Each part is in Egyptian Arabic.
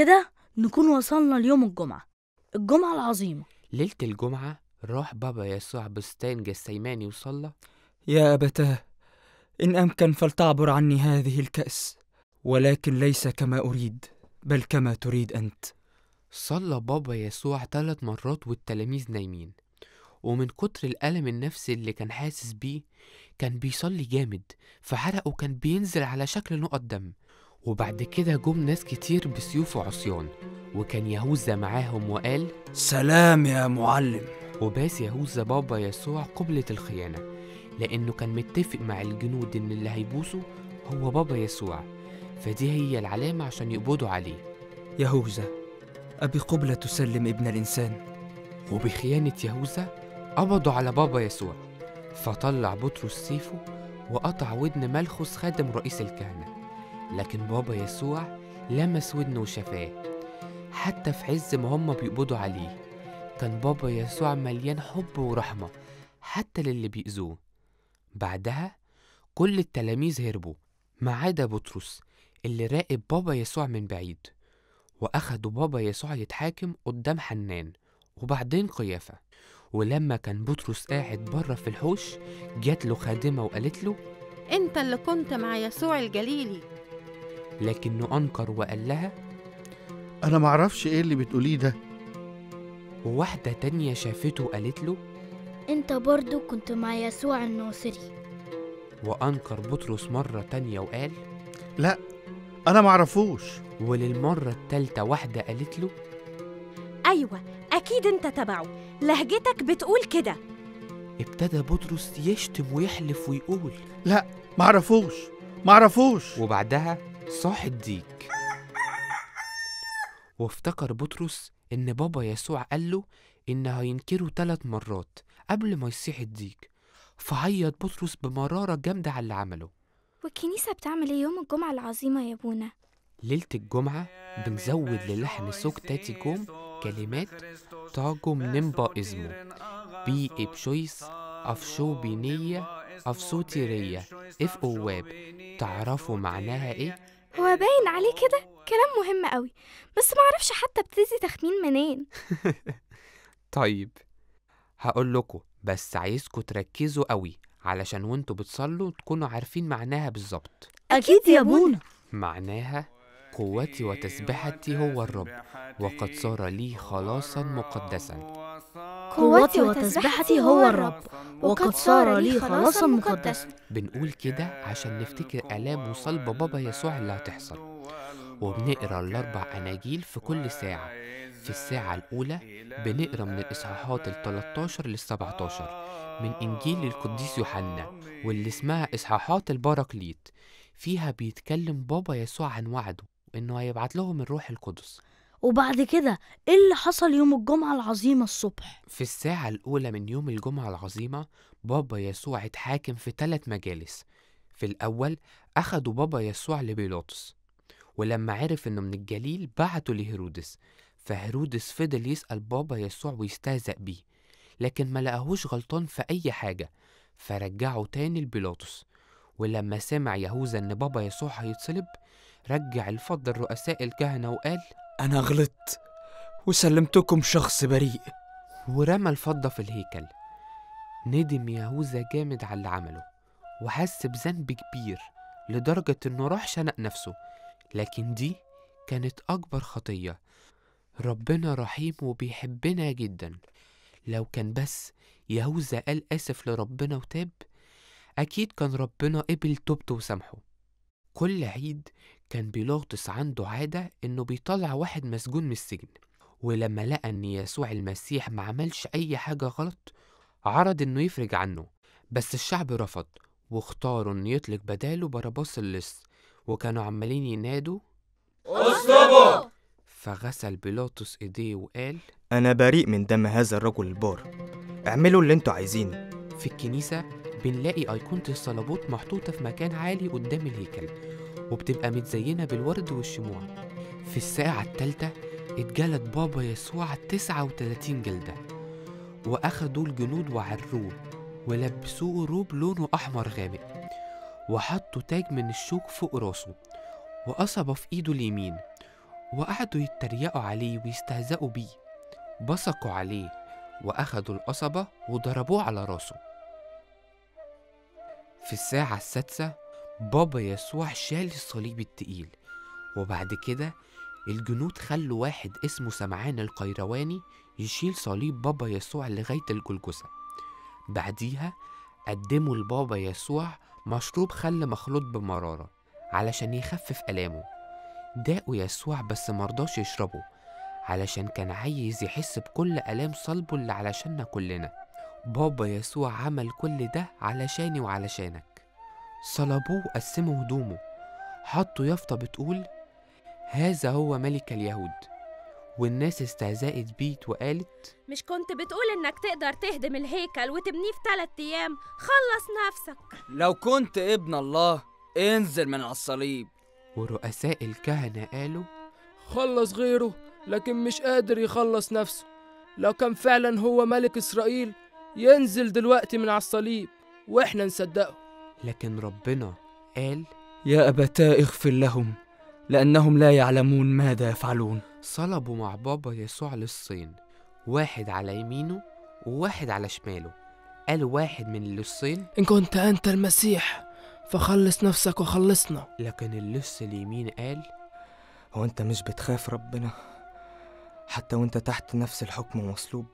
كده نكون وصلنا ليوم الجمعة الجمعة العظيمة ليلة الجمعة راح بابا يسوع بستان جسيماني وصلى يا أبتاه إن أمكن فلتعبر عني هذه الكأس ولكن ليس كما أريد بل كما تريد أنت صلى بابا يسوع ثلاث مرات والتلاميذ نايمين ومن كتر الألم النفسي اللي كان حاسس بيه كان بيصلي جامد فحرقه كان بينزل على شكل نقط دم وبعد كده جم ناس كتير بسيوف وعصيان وكان يهوذا معاهم وقال سلام يا معلم وباس يهوذا بابا يسوع قبلة الخيانة لأنه كان متفق مع الجنود إن اللي هيبوسه هو بابا يسوع فدي هي العلامة عشان يقبضوا عليه يهوذا أبي قبلة تسلم ابن الإنسان وبخيانة يهوذا قبضوا على بابا يسوع فطلع بطرس سيفه وقطع ودن ملخص خادم رئيس الكهنة لكن بابا يسوع لمس ودنه وشفاه حتى في عز ما هما بيقبضوا عليه كان بابا يسوع مليان حب ورحمة حتى للي بيأذوه بعدها كل التلاميذ هربوا ما عدا بطرس اللي راقب بابا يسوع من بعيد وأخدوا بابا يسوع يتحاكم قدام حنان وبعدين قيافة ولما كان بطرس قاعد بره في الحوش جات له خادمة وقالت له انت اللي كنت مع يسوع الجليلي لكنه أنكر وقال لها انا معرفش ايه اللي بتقوليه ده وواحدة تانية شافته وقالت له انت برضو كنت مع يسوع الناصري وأنكر بطرس مرة تانية وقال لا انا معرفوش وللمرة التالتة واحدة قالت له أيوة أكيد أنت تبعه لهجتك بتقول كده ابتدى بطرس يشتم ويحلف ويقول لا معرفوش معرفوش وبعدها صاح الديك وافتكر بطرس إن بابا يسوع قال له إن هينكره تلات مرات قبل ما يصيح الديك فعيط بطرس بمرارة جامدة على اللي عمله والكنيسة بتعمل ايه يوم الجمعة العظيمة يا بونا ليلة الجمعة بنزود للحن سوق تاتي جوم كلمات تاجم نمبا إزمو بي إبشويس أفشو بنية أفصوتي رية إف أواب تعرفوا معناها إيه؟ هو باين عليه كده كلام مهم قوي بس معرفش حتى ابتدي تخمين منين طيب هقول لكم بس عايزكم تركزوا قوي علشان وانتوا بتصلوا تكونوا عارفين معناها بالظبط أكيد يا بونا معناها قوتي وتسبحتي هو الرب وقد صار لي خلاصا مقدسا قوتي وتسبحتي هو الرب وقد صار لي خلاصا مقدسا بنقول كده عشان نفتكر آلام وصلب بابا يسوع اللي هتحصل وبنقرا الأربع أناجيل في كل ساعة في الساعة الأولى بنقرا من الإصحاحات ال 13 لل 17 من إنجيل القديس يوحنا واللي اسمها إصحاحات البراكليت فيها بيتكلم بابا يسوع عن وعده إنه هيبعت لهم الروح القدس وبعد كده ايه اللي حصل يوم الجمعة العظيمة الصبح في الساعة الأولى من يوم الجمعة العظيمة بابا يسوع اتحاكم في ثلاث مجالس في الأول أخدوا بابا يسوع لبيلاطس ولما عرف إنه من الجليل بعته لهيرودس فهيرودس فضل يسأل بابا يسوع ويستهزأ بيه لكن ما لقاهوش غلطان في أي حاجة فرجعه تاني لبيلاطس ولما سمع يهوذا إن بابا يسوع هيتصلب رجع الفضل رؤساء الكهنة وقال أنا غلطت وسلمتكم شخص بريء ورمى الفضة في الهيكل ندم يهوذا جامد على اللي عمله وحس بذنب كبير لدرجة إنه راح شنق نفسه لكن دي كانت أكبر خطية ربنا رحيم وبيحبنا جدا لو كان بس يهوذا قال آسف لربنا وتاب أكيد كان ربنا قبل توبته وسامحه كل عيد كان بيلاطس عنده عادة إنه بيطلع واحد مسجون من السجن ولما لقى إن يسوع المسيح ما عملش أي حاجة غلط عرض إنه يفرج عنه بس الشعب رفض واختاروا إنه يطلق بداله باراباس اللص وكانوا عمالين ينادوا اصلبه فغسل بيلاطس إيديه وقال أنا بريء من دم هذا الرجل البار اعملوا اللي انتوا عايزينه في الكنيسة بنلاقي أيقونة الصليبوت محطوطة في مكان عالي قدام الهيكل وبتبقى متزينة بالورد والشموع في الساعة التالتة اتجلد بابا يسوع 39 جلدة وأخدوا الجنود وعروه ولبسوه روب لونه أحمر غامق وحطوا تاج من الشوك فوق راسه وقصبة في إيده اليمين وقعدوا يتريقوا عليه ويستهزئوا بيه بصقوا عليه وأخدوا القصبة وضربوه على راسه في الساعة السادسة بابا يسوع شال الصليب التقيل وبعد كده الجنود خلوا واحد اسمه سمعان القيرواني يشيل صليب بابا يسوع لغاية الجلجثة بعديها قدموا لبابا يسوع مشروب خل مخلوط بمرارة علشان يخفف ألامه داقوا يسوع بس مرضاش يشربه علشان كان عايز يحس بكل ألام صلبه اللي علشاننا كلنا بابا يسوع عمل كل ده علشاني وعلشانك صلبوه وقسموا هدومه حطوا يافطة بتقول هذا هو ملك اليهود والناس استهزأت بيه وقالت مش كنت بتقول إنك تقدر تهدم الهيكل وتبنيه في تلات أيام خلص نفسك لو كنت ابن الله انزل من على الصليب ورؤساء الكهنة قالوا خلص غيره لكن مش قادر يخلص نفسه لو كان فعلا هو ملك إسرائيل ينزل دلوقتي من على الصليب وإحنا نصدقه لكن ربنا قال يا أبتاه اغفر لهم لأنهم لا يعلمون ماذا يفعلون صلبوا مع بابا يسوع للصين واحد على يمينه وواحد على شماله قال واحد من اللصين إن كنت أنت المسيح فخلص نفسك وخلصنا لكن اللص اليمين قال هو انت مش بتخاف ربنا حتى وانت تحت نفس الحكم ومصلوب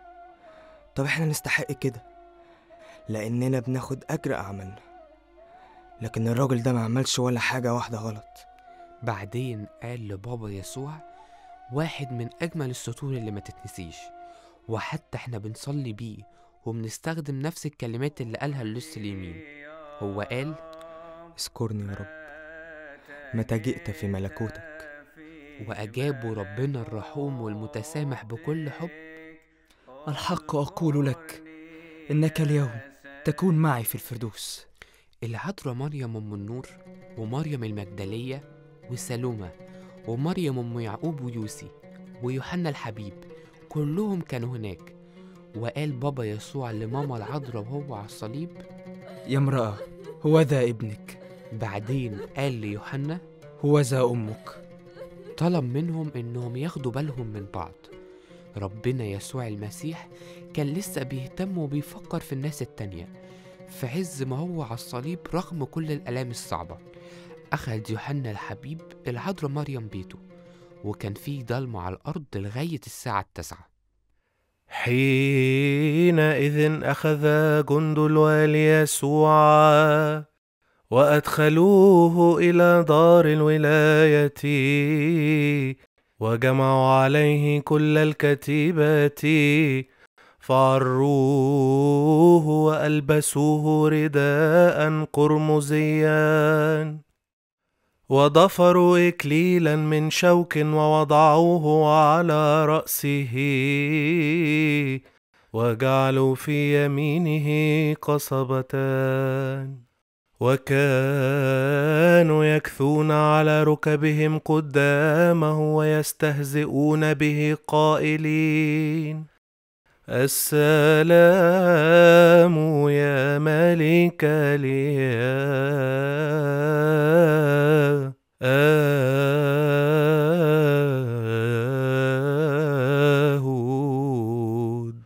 طب احنا نستحق كده لاننا بناخد اجر اعمالنا لكن الراجل ده ما عملش ولا حاجة واحدة غلط بعدين قال لبابا يسوع واحد من أجمل السطور اللي ما تتنسيش وحتى احنا بنصلي بيه وبنستخدم نفس الكلمات اللي قالها اللص اليمين هو قال اذكرني يا رب متى جئت في ملكوتك وأجابوا ربنا الرحوم والمتسامح بكل حب الحق أقول لك إنك اليوم تكون معي في الفردوس العذراء مريم أم النور ومريم المجدلية وسلومة ومريم أم يعقوب ويوسي ويوحنا الحبيب كلهم كانوا هناك وقال بابا يسوع لماما العذراء وهو على الصليب يا امرأة هو ذا ابنك بعدين قال ليوحنا هو ذا أمك طلب منهم إنهم ياخدوا بالهم من بعض ربنا يسوع المسيح كان لسه بيهتم وبيفكر في الناس التانية في عز ما هو على الصليب رغم كل الآلام الصعبة أخد يوحنا الحبيب العذراء مريم بيته وكان فيه ضلمة على الأرض لغاية الساعة التاسعة حينئذ أخذ جند الوالي يسوع وأدخلوه إلى دار الولاية وجمعوا عليه كل الكتيبات فعروه وألبسوه رداء قرمزيا وضفروا إكليلا من شوك ووضعوه على رأسه وجعلوا في يمينه قصبتان وكانوا يكثون على ركبهم قدامه ويستهزئون به قائلين السلام يا ملك اليهود آهود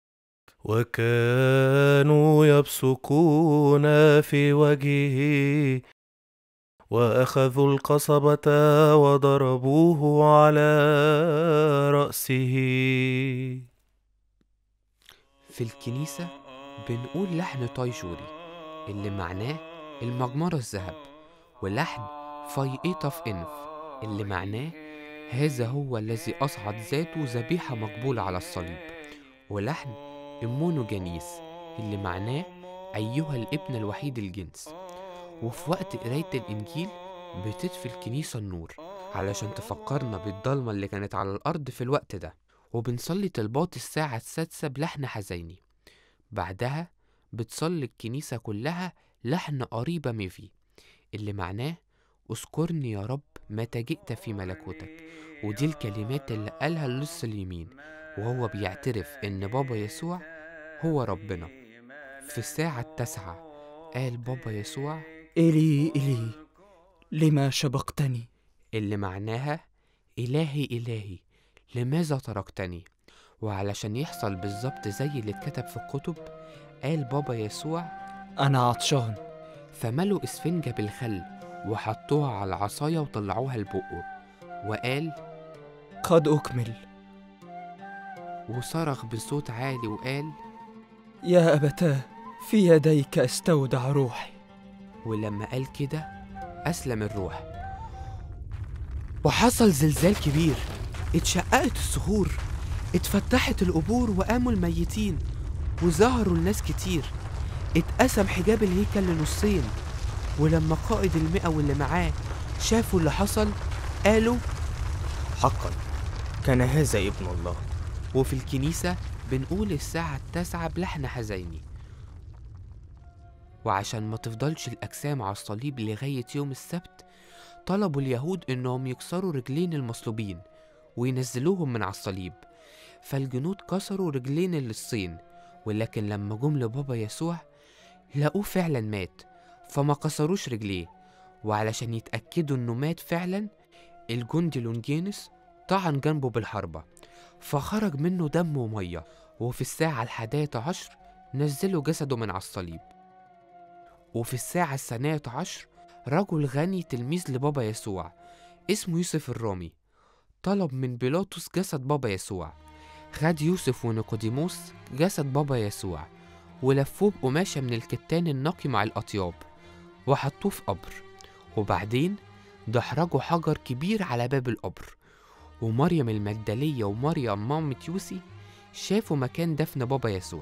وكانوا يبصقون في وجهه وأخذوا القصبة وضربوه على رأسه في الكنيسة بنقول لحن طايشوري اللي معناه المجمرة الذهب ولحن فايقيطة في إنف اللي معناه هذا هو الذي أصعد ذاته ذبيحة مقبولة على الصليب ولحن إمونو جانيس اللي معناه أيها الابن الوحيد الجنس وفي وقت قراية الإنجيل بتطفي الكنيسة النور علشان تفكرنا بالضلمة اللي كانت على الأرض في الوقت ده وبنصلي طلبات الساعة السادسة بلحن حزيني بعدها بتصلي الكنيسة كلها لحن قريبة ميفي اللي معناه اذكرني يا رب متى جئت في ملكوتك ودي الكلمات اللي قالها اللص اليمين وهو بيعترف ان بابا يسوع هو ربنا في الساعة التاسعة قال بابا يسوع إلي إلي لما شبقتني اللي معناها إلهي إلهي لماذا تركتني وعلشان يحصل بالظبط زي اللي اتكتب في الكتب قال بابا يسوع أنا عطشان فملوا إسفنجة بالخل وحطوها على العصاية وطلعوها لبقه وقال قد أكمل وصرخ بصوت عالي وقال يا أبتاه في يديك استودع روحي ولما قال كده أسلم الروح وحصل زلزال كبير اتشققت الصخور اتفتحت القبور وقاموا الميتين وظهروا الناس كتير اتقسم حجاب الهيكل لنصين ولما قائد المئة واللي معاه شافوا اللي حصل قالوا حقا كان هذا ابن الله وفي الكنيسة بنقول الساعة التاسعة بلحن حزيني وعشان ما تفضلش الأجسام على الصليب لغاية يوم السبت طلبوا اليهود إنهم يكسروا رجلين المصلوبين وينزلوهم من على الصليب فالجنود كسروا رجلين اللصين ولكن لما جم لبابا يسوع لقوه فعلا مات فما كسروش رجليه وعلشان يتأكدوا إنه مات فعلا الجندي لونجينس طعن جنبه بالحربة فخرج منه دم ومية وفي الساعة الحادية عشر نزلوا جسده من على الصليب وفي الساعة الثانية عشر رجل غني تلميذ لبابا يسوع اسمه يوسف الرامي طلب من بيلاطس جسد بابا يسوع خد يوسف ونيقوديموس جسد بابا يسوع ولفوه بقماشة من الكتان النقي مع الأطياب وحطوه في قبر وبعدين دحرجوا حجر كبير على باب القبر ومريم المجدلية ومريم مامة يوسي شافوا مكان دفن بابا يسوع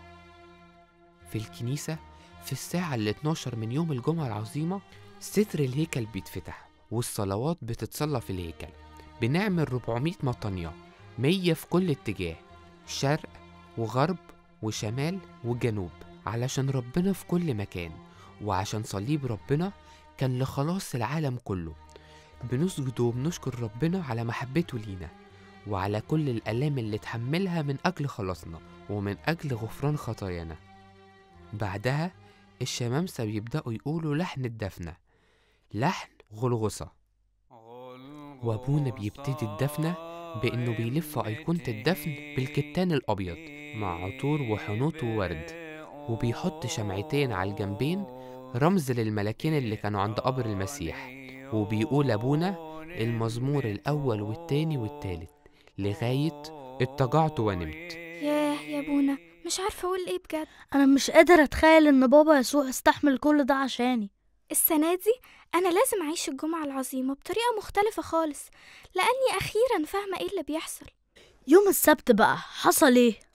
في الكنيسة في الساعة ال 12 من يوم الجمعة العظيمة ستر الهيكل بيتفتح والصلوات بتتصلى في الهيكل بنعمل 400 مطانية 100 في كل اتجاه شرق وغرب وشمال وجنوب علشان ربنا في كل مكان وعشان صليب ربنا كان لخلاص العالم كله بنسجد وبنشكر ربنا على محبته لينا وعلى كل الآلام اللي اتحملها من أجل خلاصنا ومن أجل غفران خطايانا بعدها الشمامسة بيبدأوا يقولوا لحن الدفنة لحن غلغصة وأبونا بيبتدي الدفنة بإنه بيلف أيقونة الدفن بالكتان الأبيض مع عطور وحنوط وورد وبيحط شمعتين على الجنبين رمز للملاكين اللي كانوا عند قبر المسيح وبيقول أبونا المزمور الأول والتاني والتالت لغاية اتجعت ونمت ياه يا بونا مش عارفة أقول إيه بجد أنا مش قادر أتخيل إن بابا يسوع استحمل كل ده عشاني السنة دي أنا لازم أعيش الجمعة العظيمة بطريقة مختلفة خالص لأني أخيرا فاهمة إيه اللي بيحصل يوم السبت بقى حصل إيه؟